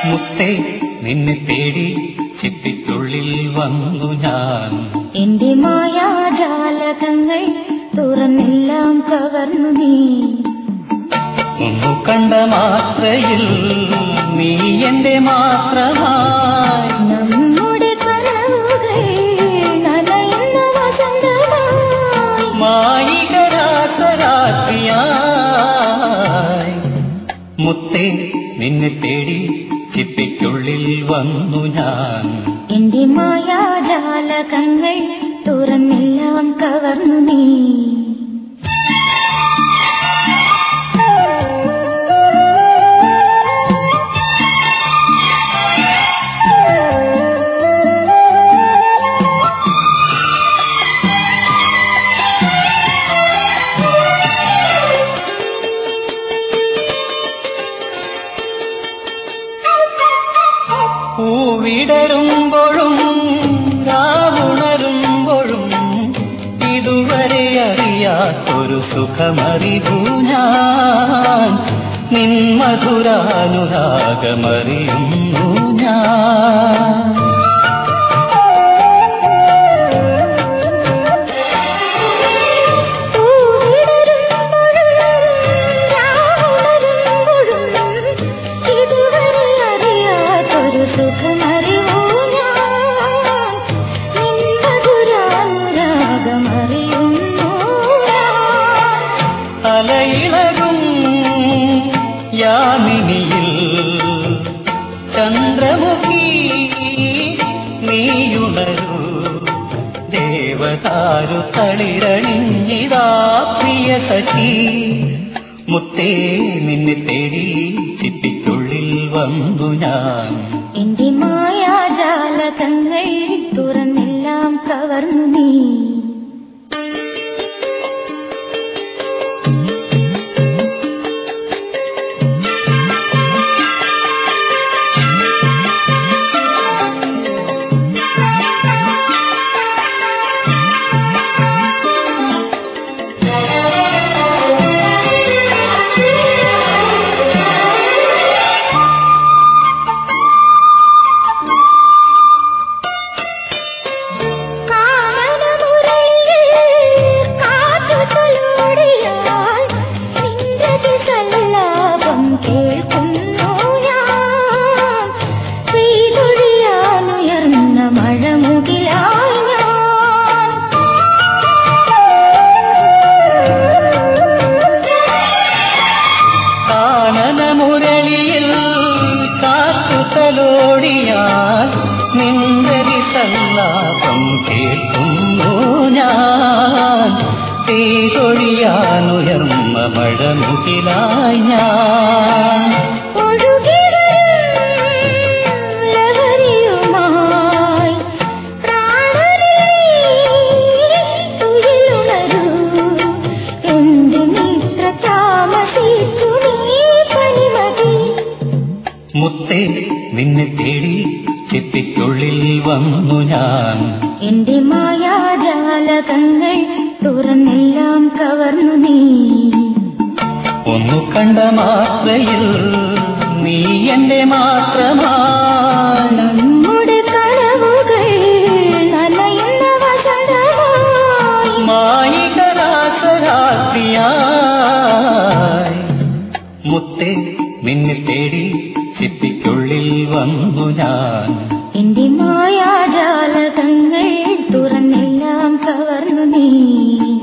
മുത്തേ നിന്നെ തേടി ചിപ്പിക്കുള്ളിൽ വന്നു ഞാൻ എന്റെ മായാജാലകങ്ങൾ തുറന്നെല്ലാം കവർന്നു നീ ഒന്നു കണ്ട മാത്രയിൽ നീ എന്റെ മാത്രമായി നമ്മുടെ കനവുകൾ നനയുന്ന വസന്തമായി മായികരാസരാത്രിയായി മുത്തേ നിന്നെ തേടി ചിപ്പിക്കുള്ളിൽ വന്നു ഞാൻ എന്റെ മായാജാലകങ്ങൾ തുറന്നെല്ലാം കവർന്നു നീ പൂവിടരുമ്പോഴും രാവുണരുമ്പോഴും ഇതുവരെ അറിയാത്തൊരു സുഖമറിവു ഞാൻ നിൻ മധുരാനുരാഗമറിയുന്നു ഞാൻ ഇതുവരെ അറിയാത്തൊരു സുഖമറിവൂ ഞാൻ നിൻ മധുരാനുരാഗമറിയുന്നു ഞാൻ. അലയിളകും യാമിനിയിൽ ചന്ദ്രമുഖി നീയുണരൂ ദേവതാരു തളിരണിഞ്ഞിതാ പ്രിയ സഖി മുത്തേ നിന്നെ തേടി ചിപ്പിക്കുള്ളിൽ വന്നു ഞാൻ എന്റെ മായാജാലകങ്ങൾ തുറന്നെല്ലാം കവർന്നു നീ കാനനമുരളിൽ കാറ്റുതലോടിയാൽ നിന്റെ സല്ലാപം കേൾക്കുന്നു ഞാൻ പെയ്തൊഴിയാനുയർന്ന മഴമുകിലായി കാനനമുരളിയിൽ കാത്തുതലോടിയാൽ നിന്ദരി സല്ലാപം കേൾക്കുന്നു ഞാൻ തീതൊഴിയാനുയർന്ന മഴമുകിലായി ഞാൻ ലഹരിയുമായി പ്രാണനേ തുയിലുണരൂ എന്തിനിത്ര താമസിച്ചു നീ പനിമതി മുത്തേ നിന്നെ തേടി ചിപ്പിക്കുള്ളിൽ വന്നു ഞാൻ എന്റെ മായാജാലകങ്ങൾ തുറന്നെല്ലാം കവർന്നു നീ ഒന്നു കണ്ട മാത്രയിൽ നീ എന്റെ മാത്രമായി നമ്മുടെ കനവുകൾ നനയുന്ന വസന്തമായി മായികരാസരാത്രിയായി മുത്തേ നിന്നെ തേടി ചിപ്പിക്കുള്ളിൽ വന്നു ഞാൻ എന്റെ മായാജാലകങ്ങൾ തുറന്നെല്ലാം കവർന്നു നീ